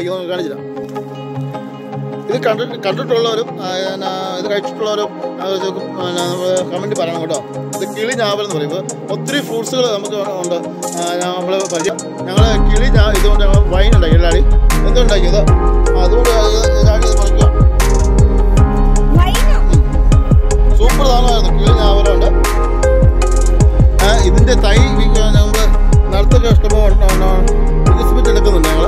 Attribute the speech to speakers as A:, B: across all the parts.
A: കഴിക്കുന്നത് കാണിച്ചില്ല ഇത് കണ്ടിട്ട് കണ്ടിട്ടുള്ളവരും ആ, പിന്നെ ഇത് കഴിച്ചിട്ടുള്ളവരും കമൻറ്റ് പറയണം കേട്ടോ ഇത് കിളി ഞാവൽ എന്ന് പറയുമ്പോൾ ഒത്തിരി ഫ്രൂട്ട്സുകൾ നമുക്ക് ഉണ്ട് നമ്മൾ പരിചയം ഞങ്ങൾ കിളി ഞാ ഇതുകൊണ്ട് ഞങ്ങൾ വൈൻ ഉണ്ടാക്കി എല്ലാടി എന്തുണ്ടാക്കിയത് അതുകൊണ്ട് ഇതാക്കി ഇത് പറിക്കുക
B: വൈനോ
A: സൂപ്പർ സാധനമായിരുന്നു കിളി ഞാവലുണ്ട് ആ, ഇതിന്റെ തൈ നമ്മൾ നടത്തൊക്കെ ഇഷ്ടപോലെ വികസിപ്പിച്ചെടുക്കുന്നുണ്ട് ഞങ്ങൾ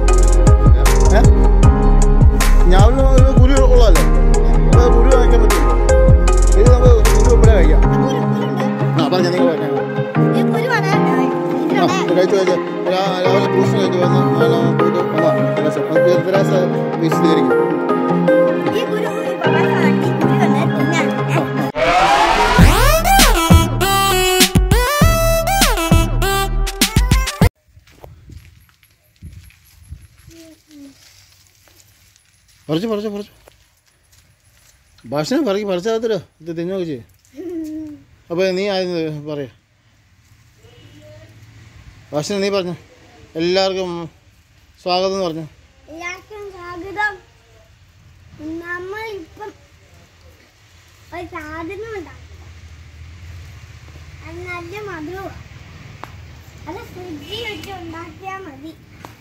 A: ഞാവലിന് ഒരു കുരു ഉള്ളതല്ലേ അത് കുരു കഴിക്കാൻ പറ്റുമോ ഇത് നമുക്ക് കുരു ഇവിടെ കഴിക്കാം ആ പറഞ്ഞ നിങ്ങൾ പറഞ്ഞാൽ
B: ഈ കുരുവാണ്
A: ആ
B: ഇതിലുണ്ട്
A: കഴിച്ചു കഴിച്ചു രാ- രാവിലെ ട്യൂഷൻ കഴിച്ച് വന്ന് ആ, പോയിട്ട് വന്നാ തെരാസ വിശദീകരിക്കും
B: ഈ കുരു ഈ പപ്പായ ഈ കുരു വന്ന് തിന്നാണ്
A: പറിച്ചു പറിച്ചു പറിച്ചു ഭക്ഷണം പറക്കി പറിച്ചാകത്തല്ലോ ഇത് തിന്നോക്കെ ചെയ്യും അപ്പോൾ നീ ആദ്യം പറയ ഭക്ഷണം നീ പറഞ്ഞു എല്ലാവർക്കും സ്വാഗതം എന്ന് പറഞ്ഞു
B: എല്ലാവർക്കും സ്വാഗതം നമ്മൾ ഇപ്പം ഒരു സാധനം ഉണ്ടാക്കും അത് നല്ല മധുരമാണ് അത് ഫ്രിഡ്ജിൽ വെച്ച് ഉണ്ടാക്കിയാൽ മതി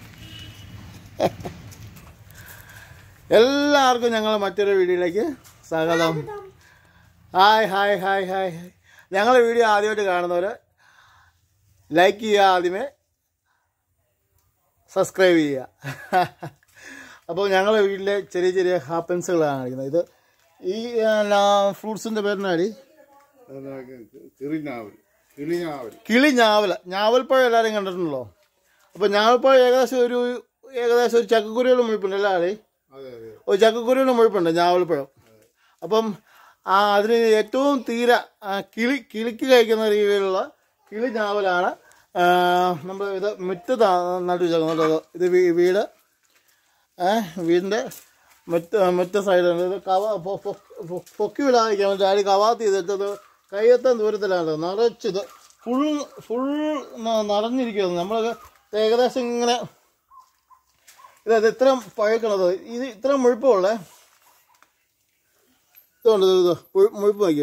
A: എല്ലാവർക്കും ഞങ്ങൾ മറ്റൊരു വീഡിയോയിലേക്ക് സ്വാഗതം hi hi hi hi hi ഞങ്ങളുടെ വീഡിയോ ആദ്യമായിട്ട് കാണുന്നവർ ലൈക്ക് ചെയ്യുക ആദ്യമേ സബ്സ്ക്രൈബ് ചെയ്യുക അപ്പോൾ ഞങ്ങളുടെ വീട്ടിലെ ചെറിയ ചെറിയ ഹാപ്പൻസുകളാണ് കാണിക്കുന്നത് ഇത് ഈ ഫ്രൂട്ട്സിൻ്റെ പേരിനാടി
C: കിളിനാവൽ കിളിനാവൽ
A: കിളി ഞാവൽ ഞാവൽപ്പഴം എല്ലാവരും കണ്ടിട്ടുണ്ടല്ലോ അപ്പോൾ ഞാവൽപ്പഴം ഏകദേശം ഒരു ഏകദേശം ഒരു ചക്കക്കുരുവിലും മുഴുപ്പുണ്ട് എല്ലാവരെയും
C: അതെ അതെ
A: ഒരു ചക്കക്കുരുവിന് മുഴുപ്പുണ്ട് ഞാവൽപ്പഴം അപ്പം ആ അതിന് ഏറ്റവും തീരെ ആ, കിളി കിളിക്ക് കഴിക്കുന്ന രീതിയിലുള്ള കിളി ഞാവലാണ് നമ്മൾ ഇത് മുറ്റത്ത് നട്ടു വെച്ചേക്കുന്നത് ഇത് വീ- വീട് ഏ വീടിൻ്റെ മുറ്റ മുറ്റ സൈഡുണ്ട് ഇത് കവ പൊ- പൊ- പൊ- പൊക്കി വിടാതിരിക്കാൻ വേണ്ടി ആര് കവാത്ത് ചെയ്തിട്ടത് കയ്യെത്താൻ ദൂരത്തിലാണ് നിറച്ചിത് ഫുൾ ഫുൾ നിറഞ്ഞിരിക്കുന്നത് നമ്മളൊക്കെ ഏകദേശം ഇങ്ങനെ ഇത് ഇത് ഇത്ര പഴക്കണത് ഇത് ഇത്ര മുഴുപ്പമുള്ളേ ഇതുകൊണ്ട് ഇത് ഇത് മുഴു- മുഴുപ്പ് നോക്കി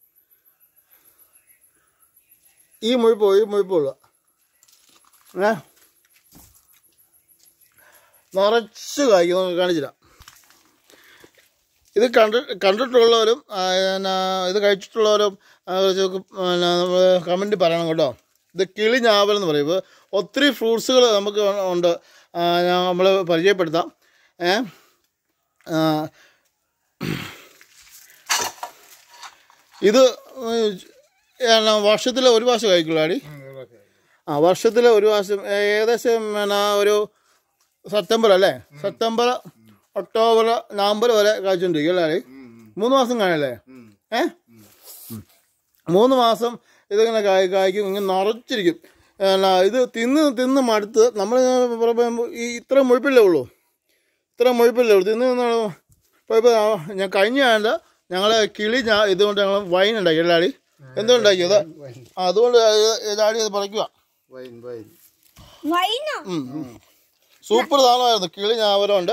A: ഈ മുഴുപ്പ് ഈ മുഴുപ്പുള്ള ഏ നിറച്ച് കായ്ക്കുന്നു കാണിച്ചില്ല ഇത് കണ്ടി കണ്ടിട്ടുള്ളവരും ആ, പിന്നെ ഇത് കഴിച്ചിട്ടുള്ളവരും കമൻറ്റ് പറയണം കേട്ടോ ഇത് കിളി ഞാവൽ എന്ന് പറയും ഇത് ഒത്തിരി ഫ്രൂട്ട്സുകൾ നമുക്ക് ഉണ്ട് നമ്മൾ പരിചയപ്പെടുത്താം ഏ ആ, ഇത് വർഷത്തിൽ ഒരു പ്രാവശ്യം കഴിക്കുള്ളൂ ആടി ആ വർഷത്തിൽ ഒരു പ്രാവശ്യം ഏ, ഏകദേശം പിന്നെ ഒരു സെപ്റ്റംബർ അല്ലേ സെപ്റ്റംബർ ഒക്ടോബർ നവംബർ വരെ കഴിച്ചുകൊണ്ടിരിക്കും അല്ലേ ആടി? മൂന്ന് മാസം കാണല്ലേ ഏ ഉം. മൂന്ന് മാസം ഇതിങ്ങനെ കായ് കായ്ക്കും ഇങ്ങനെ നിറച്ചിരിക്കും എന്നാ ഇത് തിന്ന് തിന്ന് മടുത്ത് നമ്മൾ ഈ ഇത്ര മുഴുപ്പില്ലേ ഉള്ളൂ ഇത്ര മുഴുപ്പില്ലേ ഉള്ളൂ തിന്ന് തിന്ന് ഇപ്പോൾ ഇപ്പോൾ ഞാൻ കഴിഞ്ഞ ആണ്ട് ഞങ്ങൾ കിളി ഞാൻ ഇതുകൊണ്ട് ഞങ്ങൾ വൈൻ ഉണ്ടാക്കി എല്ലാടി എന്തുണ്ടാക്കിയത് ആ, അതുകൊണ്ട് ഇതാടി ഇത് പറിക്കുക
C: വൈൻ വൈൻ
B: വൈനോ
A: സൂപ്പർ സാധനമായിരുന്നു കിളി ഞാവരമുണ്ട്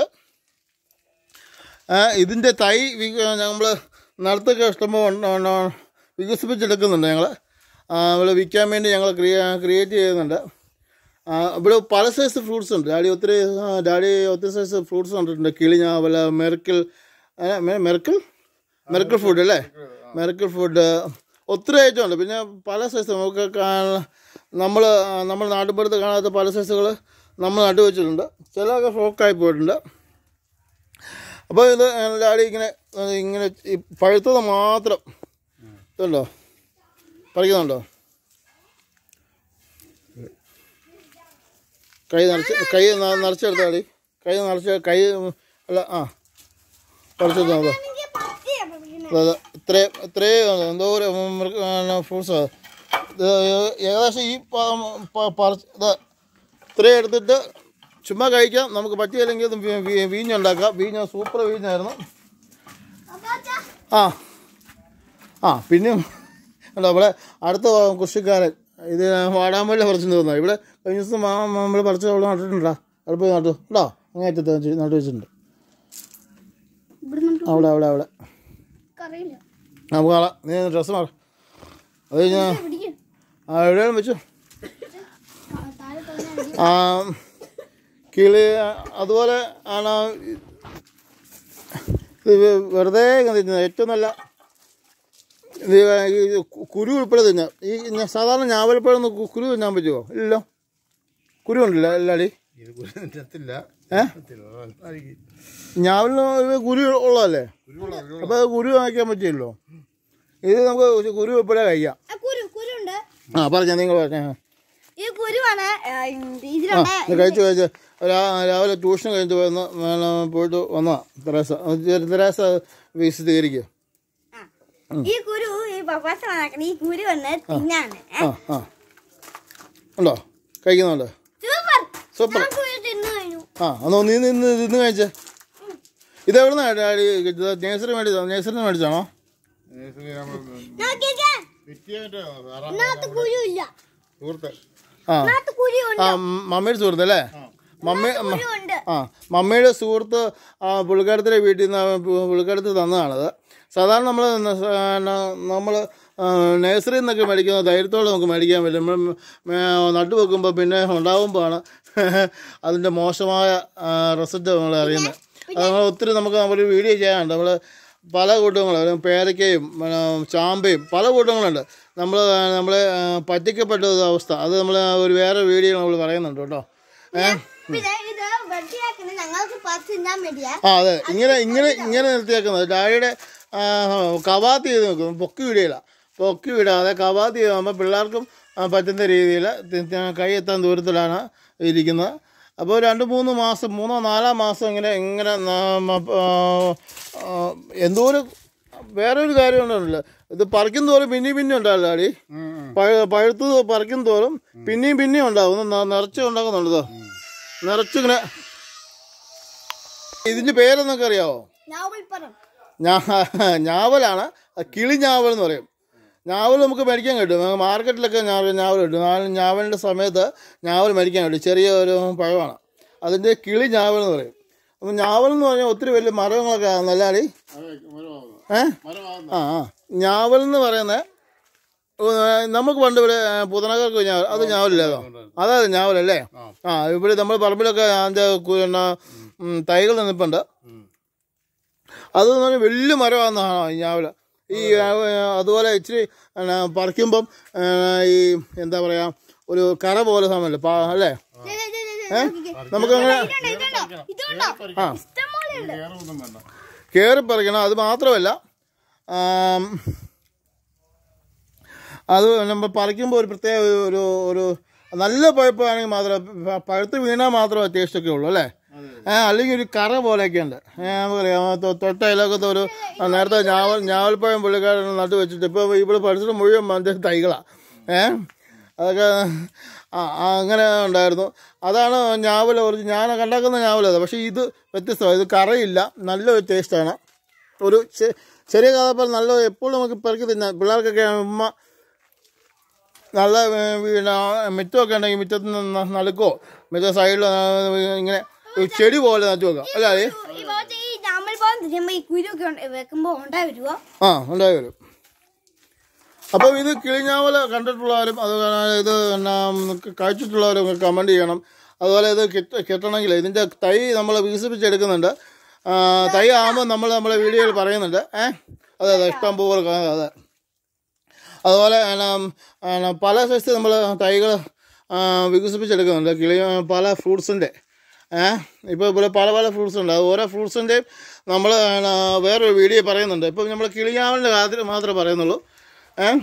A: ഇതിൻ്റെ തൈ നമ്മൾ നടത്തൊക്കെ ഇഷ്ടംപോലെ വികസിപ്പിച്ചെടുക്കുന്നുണ്ട് ഞങ്ങൾ നമ്മൾ വിൽക്കാൻ വേണ്ടി ഞങ്ങൾ ക്രിയ ക്രിയേറ്റ് ചെയ്യുന്നുണ്ട് ആ, ഇവിടെ പല സൈസ് ഫ്രൂട്ട്സ് ഉണ്ട് ഡാഡി ഒത്തിരി ആ, ഡാഡി ഒത്തിരി സൈസ് ഫ്രൂട്ട്സ് കണ്ടിട്ടുണ്ട് കിളി ഞാവൽ മെർക്കിൾ ഏ, മെ- മെർക്കിൾ മെർക്കിൾ ഫുഡ് അല്ലേ മെർക്കിൾ ഫുഡ് ഒത്തിരി ഐറ്റം ഉണ്ട് പിന്നെ പല സൈസ് നമുക്ക് നമ്മൾ നമ്മൾ നാട്ടുമ്പുറത്ത് കാണാത്ത പല സൈസുകൾ നമ്മൾ നട്ടു വെച്ചിട്ടുണ്ട് ചിലതൊക്കെ ഫ്രോക്കായി പോയിട്ടുണ്ട് അപ്പോൾ ഇത് ഡാഡി ഇങ്ങനെ ഏ, ഇങ്ങനെ ഈ പഴുത്തത് മാത്രം ഇതുണ്ടോ പറിക്കുന്നുണ്ടോ കൈ നിറച്ച് കൈ ന- നിറച്ചെടുത്താ മതി കൈ നിറച്ച് കൈ അല്ല ആ പറിച്ചെടുത്താൽ മതി
B: എനിക്ക് പച്ചയാ പറിക്കുന്നത്.
A: അതായത് ഇത്രയും ഇത്രയും എന്തോ ഒരു ഫ്രൂട്ട്സ് ഇത് ഏകദേശം ഈ പ- പ- പറിച്ച് ഇത് ഇത്രയും എടുത്തിട്ട് ചുമ്മാ കഴിക്കാം നമുക്ക് പറ്റിയില്ലെങ്കിൽ ഇത് വീ- വീ- വീഞ്ഞുണ്ടാക്കാം വീഞ്ഞ് സൂപ്പർ വീഞ്ഞായിരുന്നു
B: അപ്പാച്ചാ,
A: ആ ആ പിന്നെയും ഉണ്ടോ ഇവിടെ അടുത്ത കൃഷിക്കാരൻ ഇത് വാടാമ്പള്ളി പറിച്ചു തോന്നുന്നു ഇവിടെ കഴിഞ്ഞ ദിവസം നമ്മൾ പറിച്ച് അവിടെ നട്ടിട്ടുണ്ടോ അവിടെ പോയി നട്ടു ഉണ്ടോ അങ്ങേറ്റത്ത് വെച്ച് നട്ടു വെച്ചിട്ടുണ്ട്
B: ഇവിടുന്ന്
A: അവിടെ അവിടെ അവിടെ
B: അറിയില്ല
A: നമുക്ക് കാണാം നീ ഡ്രസ്സ് മാറ അത് കഴിഞ്ഞാൽ
B: പിടിക്കും
A: ആ എവിടെയാണ് വെച്ചു
B: താഴെ തന്നെ
A: ആ കിളി അതുപോലെ ആണ് ഇത് വെറുതെ ഇങ്ങനെ തിന്നുന്നത് ഏറ്റവും നല്ല ഇത് ഈ കുരു ഉൾപ്പെടെ തിന്നാം ഈ ഞ- സാധാരണ ഞാവൽപ്പഴം ഒന്ന് കു- കുരു തിന്നാൻ പറ്റുമോ ഇല്ലല്ലോ കുരു ഉണ്ടല്ലോ എല്ലാടി
C: ഇത് കുരുത്തില്ല
A: ഏ ഞാവലിന് ഒരു കുരു ഉള്ളതല്ലേ അപ്പോൾ അത് കുരു വാങ്ങിക്കാൻ പറ്റില്ലല്ലോ ഇത് നമുക്ക് കുരു ഉൾപ്പെടെ കഴിക്കാം
B: ആ കുരു കുരുണ്ട്
A: ആ പറഞ്ഞാ നിങ്ങൾ പറഞ്ഞ
B: ഈ കുരുവാണ് ആ,
A: ആ
B: ഇതിലുണ്ട്
A: ഇത് കഴിച്ചു കഴിച്ച് രാ- രാവിലെ ട്യൂഷൻ കഴിഞ്ഞിട്ട് വന്ന് വേണം പോയിട്ട് വന്നതാ തെരേസ അത് തെരേസ വിശദീകരിക്കുക
B: ആ. ഈ കുരു ഈ പപ്പാസ വന്നാക്കണ ഈ കുരു വന്ന് തിന്നാണ് ഏ?
A: ആ ആ ഉണ്ടോ കഴിക്കുന്നുണ്ട്
B: സൂപ്പർ
A: സൂപ്പർ
B: ഞാൻ കുരു തിന്നു കഴിഞ്ഞു
A: ആ എന്നോ നീ നിന്ന് നിന്ന് കഴിച്ചേ ഇത് എവിടെ നിന്നാണ് ഡാഡി കിട്ടിയത് നേഴ്സറി മേടിച്ചോ നേഴ്സറിന് മേടിച്ചാണോ
B: നോക്കിക്കേ
C: വ്യക്തിയായിട്ട്
B: ഇതിനകത്ത് കുരു ഇല്ല
C: സുഹൃത്ത്
A: ആ
B: ഇതിനകത്ത് കുരു ഉണ്ട്
A: ആ മമ്മിയുടെ സുഹൃത്ത് അല്ലേ മമ്മി മ-
B: കുരു ഉണ്ട്
A: ആ മമ്മിയുടെ സുഹൃത്ത് ആ പുള്ളിക്കാരത്തിൻ്റെ വീട്ടിൽ നിന്ന് പുള്ളിക്കാരത്ത് തന്നതാണത് സാധാരണ നമ്മൾ നമ്മൾ നഴ്സറിയിൽ നിന്നൊക്കെ മേടിക്കുന്ന ധൈര്യത്തോടെ നമുക്ക് മേടിക്കാൻ പറ്റും നമ്മൾ നട്ടു വെക്കുമ്പോൾ പിന്നെ ഉണ്ടാകുമ്പോഴാണ് അതിൻ്റെ മോശമായ റിസൾട്ട് നമ്മൾ അറിയുന്നത് അത് നമ്മൾ ഒത്തിരി നമുക്ക് ഒരു വീഡിയോ ചെയ്യാനുണ്ട് നമ്മൾ പല കൂട്ടങ്ങളും പേരയ്ക്കയും പിന്നെ ചാമ്പയും പല കൂട്ടങ്ങളുണ്ട് നമ്മൾ നമ്മളെ ആ, പറ്റിക്കപ്പെട്ട ഒരു അവസ്ഥ അത് നമ്മൾ ഒരു വേറെ വീഡിയോ നമ്മൾ പറയുന്നുണ്ട് കേട്ടോ ഏഹ്
B: പിന്നെ ഇത് വെട്ടിയാക്കുന്ന ഞങ്ങൾക്ക് പത്ത് തിന്നാൻ വേണ്ടിയാ
A: ആ അതെ ഇങ്ങനെ ഇങ്ങനെ ഇങ്ങനെ നിർത്തിയേക്കുന്നത് ഡാഡിയുടെ ആ, കവാത്ത് ചെയ്ത് നോക്കും പൊക്കി വിടുകയില്ല പൊക്കി വിടാതെ കവാത്ത് ചെയ്യുമ്പോൾ പിള്ളേർക്കും ആ, പറ്റുന്ന രീതിയിൽ കൈ എത്താൻ ദൂരത്തിലാണ് ഇരിക്കുന്നത് അപ്പോൾ രണ്ട് മൂന്ന് മാസം മൂന്നോ നാലോ മാസം ഇങ്ങനെ ഇങ്ങനെ ന- മ- ആ, ആ, എന്തോ ഒരു വേറെ ഒരു കാര്യം ഉണ്ടല്ലോ ഇത് പറിക്കും തോറും പിന്നെയും പിന്നെയും ഉണ്ടാവില്ല ഡാഡി പഴ പഴുത്ത് പറിക്കും തോറും പിന്നെയും പിന്നെയും ഉണ്ടാവും ന- നിറച്ച് ഉണ്ടാക്കുന്നുണ്ടോ നിറച്ചിങ്ങനെ ഇതിൻ്റെ പേരെന്നൊക്കെ അറിയാവോ
B: ഞാവൽപ്പഴം
A: ഞാ ഞാവലാണ് അത് കിളി ഞാവൽ എന്ന് പറയും ഞാവൽ നമുക്ക് മേടിക്കാൻ കിട്ടും നമുക്ക് മാർക്കറ്റിലൊക്കെ ഞാവൽ ഞാവൽ കിട്ടും നാല് ഞാവലിൻ്റെ സമയത്ത് ഞാവൽ മേടിക്കാൻ കിട്ടും ചെറിയ ഒരു പഴമാണ് അതിൻ്റെ കിളി ഞാവൽ എന്ന് പറയും അപ്പം ഞാവൽ എന്ന് പറഞ്ഞാൽ ഒത്തിരി വലിയ മരങ്ങളൊക്കെ നല്ലാടി ഏ ആ ആ ഞാവൽ എന്ന് പറയുന്നത് നമുക്ക് പണ്ട് ഇവിടെ പുതനകർക്ക് ഞാവൽ അത് ഞാവലില്ലാതോ അതാ ഞാവലല്ലേ ആ ഇവിടെ നമ്മൾ പറമ്പിലൊക്കെ അതിൻ്റെ പിന്നെ ഉം, തൈകൾ നിന്നിപ്പുണ്ട് അത് എന്ന് പറഞ്ഞാൽ വലിയ മരമാണെന്നാണ് ഈ ഞാവൽ ഈ ആ, അതുപോലെ ഇച്ചിരി എന്നാ, പറിക്കുമ്പം ആ, ഈ എന്താ പറയുക ഒരു കറ പോലെ സമയമല്ലേ പാ അല്ലേ ഏ നമുക്കങ്ങനെ
B: ഇതുണ്ടോ ഇതുണ്ടോ ഇതുണ്ടോ
A: ആ
B: ഇഷ്ടംപോലെ ഉണ്ട്
C: വേറൊന്നും വേണ്ട
A: കയറി പറിക്കണം അത് മാത്രമല്ല ആം, അത് നമ്മൾ പറിക്കുമ്പോൾ ഒരു പ്രത്യേക ഒരു ഒരു നല്ല പഴുപ്പാണെങ്കിൽ മാത്രമേ പ- പഴുത്ത് വീണാൽ മാത്രമേ ടേസ്റ്റൊക്കെ ഉള്ളൂ അല്ലേ ഏ, അല്ലെങ്കിൽ ഒരു കറ പോലെയൊക്കെ ഉണ്ട് പറയാം തൊട്ട അയലൊക്കത്തെ ഒരു ആ, നേരത്തെ ഞാവൽ ഞാവൽപ്പഴം പുള്ളിക്കാരൻ നട്ട് വെച്ചിട്ട് ഇപ്പോൾ ഇവിടെ പഠിച്ചിട്ട് മുഴുവൻ അതിൻ്റെ തൈകളാണ് ഏ അതൊക്കെ ആ ആ, അങ്ങനെ ഉണ്ടായിരുന്നു അതാണ് ഞാവൽ ഒറിജിൻ ഞാൻ കണ്ടാക്കുന്ന ഞാവലത് പക്ഷേ ഇത് വ്യത്യസ്തമാണ് ഇത് കറയില്ല നല്ലൊരു ടേസ്റ്റാണ് ഒരു ചെ- ചെറിയ കാതപ്പൽ നല്ല എപ്പോഴും നമുക്ക് പെറുക്കി തിന്നാം പിള്ളേർക്കൊക്കെ ഉമ്മ നല്ല ഏ, പിന്നെ മിറ്റമൊക്കെ ഉണ്ടെങ്കിൽ മിറ്റത്ത് നിന്ന് നടുക്കോ മിറ്റ സൈഡിൽ ഇങ്ങനെ ഒരു ചെടി പോലെ നട്ടു വെക്കാം അല്ലേ അതെ
B: ഈ ഭാഗത്ത് ഈ ഞാമൽപ്പഴം തിന്നുമ്പോ ഈ കുരു ഒക്കെ ഉണ്ട്- വെക്കുമ്പോ ഉണ്ടായി വരുവോ
A: ആ ഉണ്ടായി വരും അപ്പം ഇത് കിളിഞ്ഞാവൽ കണ്ടിട്ടുള്ളവരും അത് ഇത് എന്നാ കഴിച്ചിട്ടുള്ളവരും കമൻറ്റ് ചെയ്യണം അതുപോലെ ഇത് കിട്ട കിട്ടണമെങ്കിൽ ഇതിൻ്റെ തൈ നമ്മൾ വികസിപ്പിച്ചെടുക്കുന്നുണ്ട് ആ, തൈ ആകുമ്പോൾ നമ്മൾ നമ്മളെ വീഡിയോയിൽ പറയുന്നുണ്ട് ഏ അതെ അതെ ഇഷ്ടം പോലെ കാ- അതെ അതുപോലെ എന്നാ, എന്നാ, പല സൈസ് നമ്മൾ തൈകൾ വികസിപ്പിച്ചെടുക്കുന്നുണ്ട് കിളി പല ഫ്രൂട്ട്സിൻ്റെ ഏഹ് ഇപ്പോൾ ഇവിടെ പല പല ഫ്രൂട്ട്സ് ഉണ്ട് അത് ഓരോ ഫ്രൂട്ട്സിൻ്റെയും നമ്മൾ വേറൊരു വീഡിയോ പറയുന്നുണ്ട് ഇപ്പം നമ്മൾ കിളിയാവലിൻ്റെ കാര്യത്തിൽ മാത്രമേ പറയുന്നുള്ളൂ ഏഹ്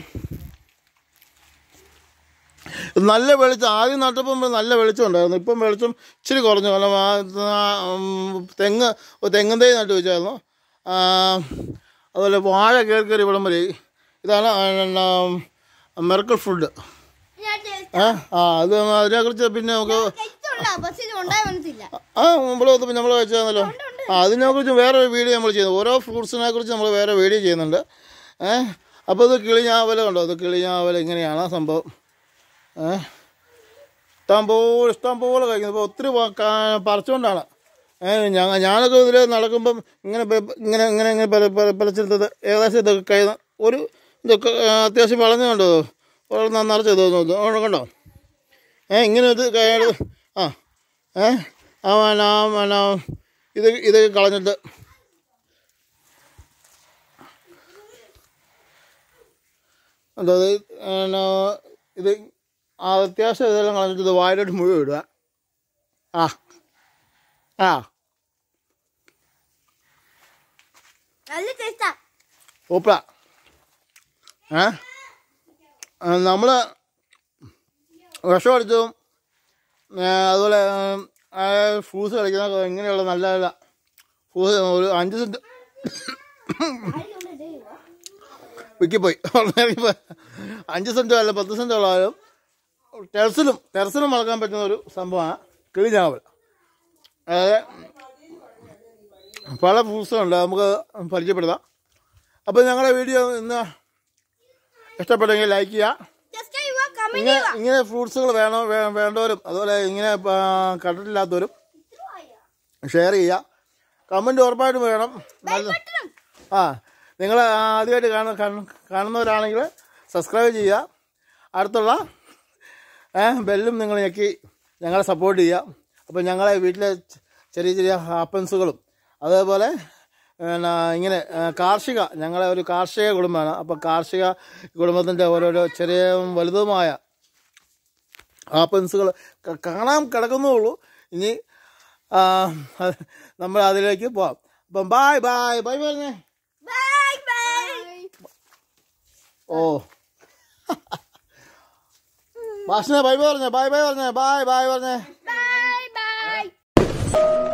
A: ഇത് നല്ല വെളിച്ചം ആദ്യം നട്ടപ്പം നല്ല വെളിച്ചം ഉണ്ടായിരുന്നു ഇപ്പം വെളിച്ചം ഇച്ചിരി കുറഞ്ഞു കാരണം ആ ആ, ഉം, തെങ്ങ് ഒരു തെങ്ങും തൈ നട്ട് വെച്ചായിരുന്നു ആ, അതുപോലെ വാഴ കയറി കയറി ഇവിടം വരെ ഇതാണ് മെറക്കൽ ഫുഡ്
B: ഞാൻ taste
A: ഏ ആ അത് അതിനെക്കുറിച്ച് പിന്നെ നമുക്ക്
B: കഴിച്ചിട്ടുണ്ടോ പക്ഷെ ഇത് ഉണ്ടായി വന്നിട്ടില്ല
A: ആ ഇവിടെ വന്നപ്പോൾ നമ്മൾ വെച്ചാണല്ലോ ആ അതിനെക്കുറിച്ച് വേറെ ഒരു വീഡിയോ നമ്മൾ ചെയ്യുന്നു ഓരോ ഫ്രൂട്ട്സിനെ കുറിച്ച് നമ്മൾ വേറെ വീഡിയോ ചെയ്യുന്നുണ്ട് ഏ അപ്പോൾ ഇത് കിളിഞ്ഞാവല കണ്ടോ ഇത് കിളിഞ്ഞാവല ഇങ്ങനെയാണ് സംഭവം ഏ ഇഷ്ടം പോലെ ഇഷ്ടം പോലെ കഴിക്കുന്നത് ഇപ്പോൾ ഒത്തിരി പ- കാ- പറിച്ചുകൊണ്ടാണ് ഏ ഞങ്ങൾ ഞാനൊക്കെ ഇതിൽ നടക്കുമ്പം ഇങ്ങനെ പെ- ഇങ്ങനെ ഇങ്ങനെ ഇങ്ങനെ പല പല പലച്ചെടുത്തത് ഏകദേശം ഇതൊക്കെ കൈ ഒരു ഇതൊക്കെ ആ, അത്യാവശ്യം വളഞ്ഞുണ്ടോ നിറച്ചത് തോന്നുന്നു കണ്ടോ ഏ ഇങ്ങനെ ഇത് കൈ ആ ഏ ആ പിന്നെ ആ പിന്നെ ഇത് ഇത് കളഞ്ഞിട്ട് എന്താ ഇത് പിന്നെ ഇത് ആ അത്യാവശ്യം ഇതെല്ലാം കളഞ്ഞിട്ട് ഇത് വായിലോട്ട് മുഴുവൻ ഇടുക ആ ആ
B: നല്ല ടേസ്റ്റാ
A: ഓപ്പള ഏ നമ്മൾ വിഷം അടിച്ചതും ഏ, അതുപോലെ ഫ്രൂട്ട്സ് കളിക്കുന്ന ഇങ്ങനെയുള്ള നല്ല നല്ല ഫ്രൂട്ട്സ് ഒരു അഞ്ച് സെൻറ്റ് വിക്കിപ്പോയി ഇറങ്ങിപ്പോയി. അഞ്ച് സെൻറ്റോ അല്ല പത്ത് സെൻറ്റോ ഉള്ളാലും ടെറസിലും ടെറസിലും വളർത്താൻ പറ്റുന്ന ഒരു സംഭവമാണ് കിളിഞ്ഞാവൽ അതായത് പല ഫ്രൂട്ട്സുണ്ട് നമുക്ക് പരിചയപ്പെടുത്താം അപ്പോൾ ഞങ്ങളുടെ വീഡിയോ ഇന്ന് ഇഷ്ടപ്പെട്ടെങ്കിൽ ലൈക്ക് ചെയ്യുക
B: സബ്സ്ക്രൈബ് ചെയ്യുക കമന്റ്
A: ഇങ്ങനെ ഇങ്ങനെ ഫ്രൂട്ട്സുകൾ വേണോ വേ- വേണ്ടവരും അതുപോലെ ഇങ്ങനെ ആ, കണ്ടിട്ടില്ലാത്തവരും ഷെയർ ചെയ്യുക കമൻറ്റ് ഉറപ്പായിട്ടും വേണം നല്ല ആ നിങ്ങൾ ആദ്യമായിട്ട് കാണ കാണ- കാണുന്നവരാണെങ്കിൽ സബ്സ്ക്രൈബ് ചെയ്യുക അടുത്തുള്ള ഏ, ബെല്ലും നിങ്ങൾ ഞെക്കി ഞങ്ങളെ സപ്പോർട്ട് ചെയ്യുക അപ്പോൾ ഞങ്ങളെ വീട്ടിലെ ചെ- ചെറിയ ചെറിയ ഹാപ്പൻസുകളും അതേപോലെ പിന്നെ ഇങ്ങനെ ആ, കാർഷിക ഞങ്ങളെ ഒരു കാർഷിക കുടുംബമാണ് അപ്പോൾ കാർഷിക കുടുംബത്തിൻ്റെ ഓരോരോ ചെറിയ വലുതുമായ ഹാപ്പൻസുകൾ കാണാൻ കിടക്കുന്നുള്ളൂ ഇനി ആ, നമ്മൾ അതിലേക്ക് പോവാം അപ്പം ബായ് ബായ് ബൈ പറഞ്ഞേ
B: ബൈ ബൈ
A: ഓ ഭാഷനെ ബൈ ബൈ പറഞ്ഞേ ബൈ ബൈ പറഞ്ഞേ ബൈ ബൈ പറഞ്ഞേ
B: ബൈ ബൈ